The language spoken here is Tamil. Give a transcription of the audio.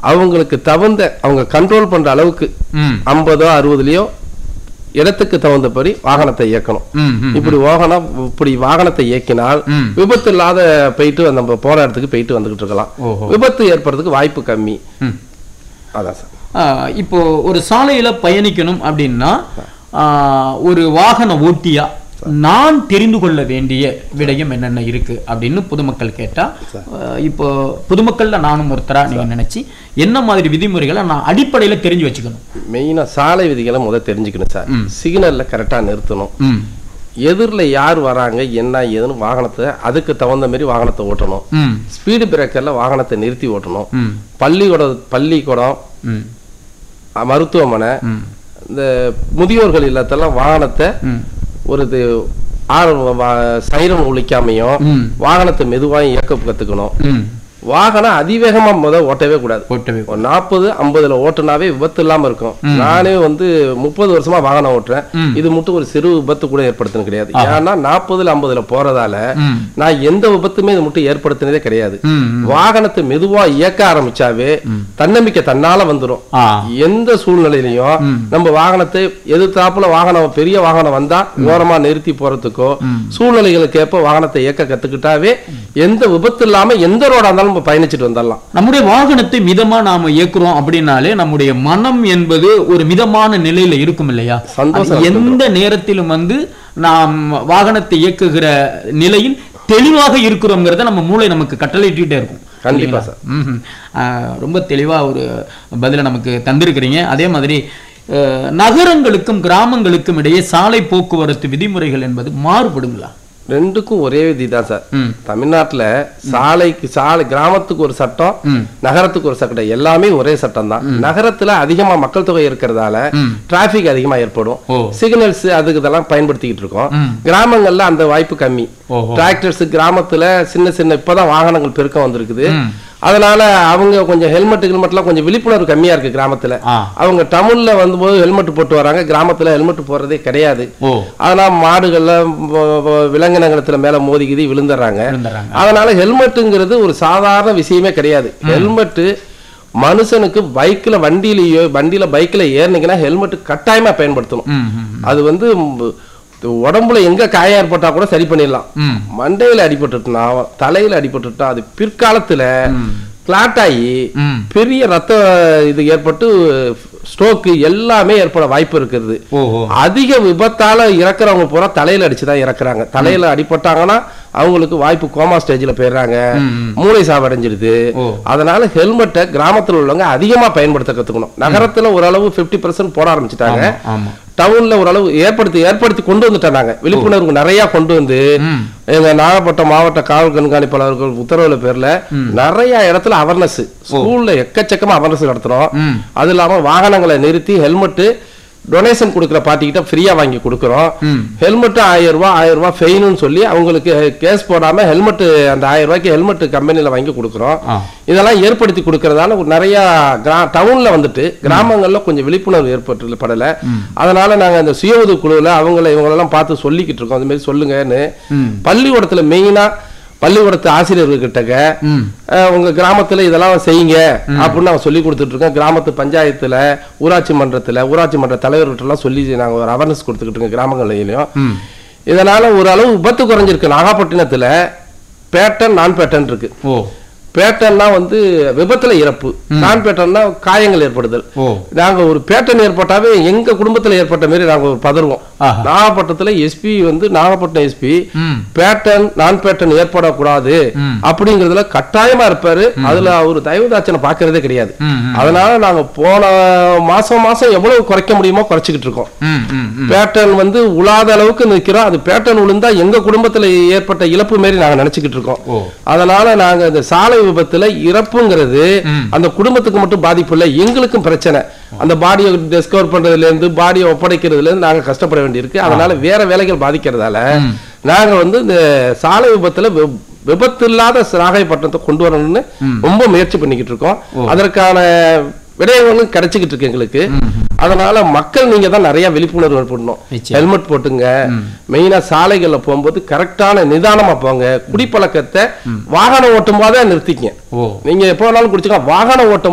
அவங்களுக்கு தகுந்த அவங்க கண்ட்ரோல் பண்ற அளவுக்கு ம் ஐம்பதோ அறுபதுலயோ இடத்துக்கு தகுந்தபடி வாகனத்தை இயக்கணும் ம் ம் இப்படி வாகனம் இப்படி வாகனத்தை இயக்கினால் ம். விபத்து இல்லாத போயிட்டு நம்ம போற இடத்துக்கு போயிட்டு வந்துகிட்டு இருக்கலாம் ஓஹோ. விபத்து ஏற்படுறதுக்கு வாய்ப்பு கம்மி ம் அதான் சார் ஆ, இப்போ ஒரு சாலையில பயணிக்கணும் அப்படின்னா ஆ, ஒரு வாகன ஓட்டியா நான் தெரிந்து கொள்ள வேண்டிய விடயம் என்னென்ன இருக்கு அப்படின்னு பொதுமக்கள் கேட்டா ஆ, இப்போ பொதுமக்கள்ல நானும் ஒருத்தரா நீங்க நினைச்சு என்ன மாதிரி விதிமுறைகளை நான் அடிப்படையில தெரிஞ்சு வச்சுக்கணும் மெயினா சாலை விதிகளை முதல் தெரிஞ்சுக்கணும் சார் சிக்னல்ல கரெக்டா நிறுத்தணும் ம் எதிரில் யார் வராங்க என்ன ஏதுன்னு வாகனத்தை அதுக்கு தகுந்த மாதிரி வாகனத்தை ஓட்டணும் ம் ஸ்பீடு பிரேக்கர்ல வாகனத்தை நிறுத்தி ஓட்டணும் ம் பள்ளிக்கூடம் பள்ளிக்கூடம் ம் அஹ், மருத்துவமனை ம் இந்த முதியோர்கள் இல்லத்தெல்லாம் வாகனத்தை ம் ஒரு இது ஆறு வா- சைரம் ஒழிக்காமையும் ம் வாகனத்தை மெதுவாக இயக்க கத்துக்கணும் ம் வாகனம் அதிவேகமா முத ஓட்டவே கூடாது ஓட்டவே ஒரு நாற்பது ஐம்பதுல ஓட்டுனாவே விபத்து இல்லாம இருக்கும் நானே வந்து முப்பது வருஷமா வாகனம் ஓட்டுறேன் ம். இது மட்டும் ஒரு சிறு விபத்து கூட ஏற்படுத்தினது கிடையாது ஏன்னா நாற்பதுல ஐம்பதுல போறதால ம் நான் எந்த விபத்துமே இது மட்டும் ஏற்படுத்தினதே கிடையாது ம் ம். வாகனத்தை மெதுவா இயக்க ஆரம்பிச்சாவே தன்னம்பிக்கை தன்னால வந்துரும் ஆ எந்த சூழ்நிலையிலையும் ம். நம்ம வாகனத்தை எதிர்த்தாப்புல வாகனம் பெரிய வாகனம் வந்தா ஓரமா நிறுத்தி போறதுக்கோ சூழ்நிலைகளுக்கு ஏற்ப வாகனத்தை இயக்க கத்துக்கிட்டாவே எந்த விபத்து இல்லாம எந்த ரோடா இருந்தாலும் நம்ம பயணிச்சுட்டு வந்துடலாம் நம்முடைய வாகனத்தை மிதமா நாம இயக்குறோம் அப்படின்னாலே நம்முடைய மனம் என்பது ஒரு மிதமான நிலையில இருக்கும் இல்லையா சந்தோஷம் அது எந்த நேரத்திலும் வந்து நாம் வாகனத்தை இயக்குகிற நிலையில் தெளிவாக இருக்கிறோங்கிறத நம்ம மூளை நமக்கு கட்டளையிட்டே இருக்கும் கண்டிப்பா சார் ம்ஹும். ஆஹ், ரொம்ப தெளிவா ஒரு பதிலை நமக்கு தந்திருக்கிறீங்க அதே மாதிரி அஹ், நகரங்களுக்கும் கிராமங்களுக்கும் இடையே சாலை போக்குவரத்து விதிமுறைகள் என்பது மாறுபடுங்களா ரெண்டுக்கும் ஒரே விதி தான் சார் ம் தமிழ்நாட்டுல சாலைக்கு சாலை கிராமத்துக்கு ஒரு சட்டம் ம் நகரத்துக்கு ஒரு சட்டம் எல்லாமே ஒரே சட்டம் தான் நகரத்துல அதிகமா மக்கள் தொகை இருக்கிறதால ம். டிராபிக் அதிகமா ஏற்படும் ஓ சிக்னல்ஸ் அதுக்கு இதெல்லாம் பயன்படுத்திக்கிட்டு இருக்கோம் ம். கிராமங்கள்ல அந்த வாய்ப்பு கம்மி ஓஹோ டிராக்டர்ஸ் கிராமத்துல சின்ன சின்ன இப்பதான் வாகனங்கள் பெருக்கம் வந்திருக்குது ம். அதனால அவங்க கொஞ்சம் ஹெல்மெட் ஹெல்மெட்லாம் கொஞ்சம் விழிப்புணர்வு கம்மியா இருக்கு கிராமத்துல ஆ அவங்க டவுன்ல வந்தபோது ஹெல்மெட் போட்டு வராங்க கிராமத்துல ஹெல்மெட் போடுறதே கிடையாது ஓ அதனால மாடுகள்ல வ- வ- விலங்கினங்களத்துல மேல மோதிக்கிது விழுந்துடுறாங்க இருந்துறாங்க அதனால ஹெல்மெட்டுங்கிறது ஒரு சாதாரண விஷயமே கிடையாது ஹெல்மெட் மனுஷனுக்கு பைக்ல வண்டியிலயோ வண்டியில பைக்ல ஏறினீங்கன்னா ஹெல்மெட் கட்டாயமா பயன்படுத்தணும் ம் ம் அது வந்து ம், உடம்புல எங்க காயம் ஏற்பட்டா கூட சரி பண்ணிடலாம் ம் மண்டையில அடிபட்டுட்டுனா தலையில அடிபட்டுட்டா அது பிற்காலத்துல கிளாட் ஆகி ம் பெரிய ரத்த இது ஏற்பட்டு ஸ்ட்ரோக்கு எல்லாமே ஏற்பட வாய்ப்பு இருக்குது ஓஹோ அதிக விபத்தால இறக்குறவங்க பூரா தலையில அடிச்சுதான் இறக்குறாங்க தலையில அடிபட்டாங்கன்னா அவங்களுக்கு வாய்ப்பு கோமா ஸ்டேஜ்ல போயிடுறாங்க ம், ம். மூளை சாவடைஞ்சிருது ஓ அதனால ஹெல்மெட்டை கிராமத்துல உள்ளவங்க அதிகமா பயன்படுத்த கத்துக்கணும் நகரத்துல ஓரளவு 50% பர்சன்ட் போட ஆரம்பிச்சுட்டாங்க ஆமா டவுன்ல ஓரளவு ஏற்படுத்தி ஏற்படுத்தி கொண்டு வந்துட்டாங்க விழிப்புணர்வு நிறைய கொண்டு வந்து ம் எங்க நாகப்பட்டினம் மாவட்ட காவல் கண்காணிப்பாளர்கள் உத்தரவுல பேர்ல நிறைய இடத்துல அவர்னஸ் ஸ்கூல்ல எக்கச்சக்கமா அவர்னஸ் நடத்துறோம் ம் அது இல்லாம வாகனங்களை நிறுத்தி ஹெல்மெட் டொனேஷன் கொடுக்குற பார்ட்டிகிட்ட ஃப்ரீயா வாங்கி கொடுக்குறோம் ம் ஹெல்மெட் ஆயிரம் ரூபாய் ஆயிரம் ரூபாய் ஃபெயின்னு சொல்லி அவங்களுக்கு கேஸ் போடாம ஹெல்மெட் அந்த ஆயிரம் ரூபாய்க்கு ஹெல்மெட் கம்பெனில வாங்கி கொடுக்குறோம் ஆ இதெல்லாம் ஏற்படுத்தி கொடுக்கறதால ஒரு நிறைய கிரா டவுன்ல வந்துட்டு கிராமங்கள்ல கொஞ்சம் விழிப்புணர்வு ஏற்பட்டு படல அதனால நாங்க அந்த சுய உதவி குழுவுல அவங்கள இவங்களெல்லாம் பார்த்து சொல்லிக்கிட்டு இருக்கோம் அந்த மாதிரி சொல்லுங்கன்னு ம் பள்ளிக்கூடத்துல மெயினா பள்ளிக்கூடத்து ஆசிரியர்கள்கிட்டங்க ம் அஹ், உங்க கிராமத்துல இதெல்லாம் செய்யுங்க அப்படின்னு நாங்க சொல்லி கொடுத்துட்டு இருக்கோம் கிராமத்து பஞ்சாயத்துல ஊராட்சி மன்றத்துல ஊராட்சி மன்ற தலைவர்கிட்ட எல்லாம் சொல்லி நாங்க ஒரு அவேர்னஸ் கொடுத்துக்கிட்டு இருக்கோம் கிராமங்கள்லயும் ம் இதனால ஓரளவு விபத்து குறைஞ்சிருக்கு நாகப்பட்டினத்துல பேட்டன் நான் பேட்டன் இருக்கு ஓ பேட்டன்னா வந்து விபத்துல இறப்பு நான் பேட்டன்னா காயங்கள் ஏற்படுதல் ஓ நாங்க ஒரு பேட்டன் ஏற்பட்டாவே எங்க குடும்பத்துல ஏற்பட்ட மாதிரி நாங்க ஒரு பதறுவோம் ஆஹா. நாகப்பட்டினத்துல எஸ்பி வந்து நாகப்பட்டினம் எஸ்பி ம் பேட்டன் நான் பேட்டன் ஏற்படக்கூடாது ம். அப்படிங்கறதுல கட்டாயமா இருப்பாரு அதுல அவரு தயவுதாட்சனை பாக்குறதே கிடையாது ம் ம் அதனால நாங்க போன மாசம் மாசம் எவ்வளவு குறைக்க முடியுமோ குறைச்சிக்கிட்டு இருக்கோம் ம் ம் ம் பேட்டன் வந்து உழாத அளவுக்கு நிக்கிறோம் அது பேட்டன் விழுந்தா எங்க குடும்பத்துல ஏற்பட்ட இழப்பு மாரி நாங்க நினைச்சுக்கிட்டு இருக்கோம் ஓ அதனால நாங்க இந்த சாலை விபத்துல இறப்புங்கிறது ம். அந்த குடும்பத்துக்கு மட்டும் பாதிப்பு இல்லை எங்களுக்கும் பிரச்சனை அந்த பாடியை டிஸ்கவர் பண்றதுல இருந்து பாடியை ஒப்படைக்கிறதுல இருந்து நாங்க கஷ்டப்பட வேண்டியிருக்கு அதனால வேற வேலைகள் பாதிக்கிறதால ம். நாங்க வந்து இந்த சாலை விபத்துல வி- விபத்து இல்லாத நாகைப்பட்டினத்தை கொண்டு வரணும்னு ரொம்ப முயற்சி பண்ணிக்கிட்டு இருக்கோம் அதற்கான விடயங்களும் கிடைச்சிக்கிட்டு இருக்கு எங்களுக்கு அதனால மக்கள் நீங்க தான் நிறைய விழிப்புணர்வு ஏற்படணும் நிச்சயம். ஹெல்மெட் போட்டுங்க மெயினா சாலைகள்ல போகும்போது கரெக்டான நிதானமா போங்க குடிப்பழக்கத்தை வாகனம் ஓட்டும் போதே நிறுத்திக்கங்க ஓ நீங்க எப்போ வேணாலும் குடிச்சுக்கலாம் வாகனம் ஓட்டும்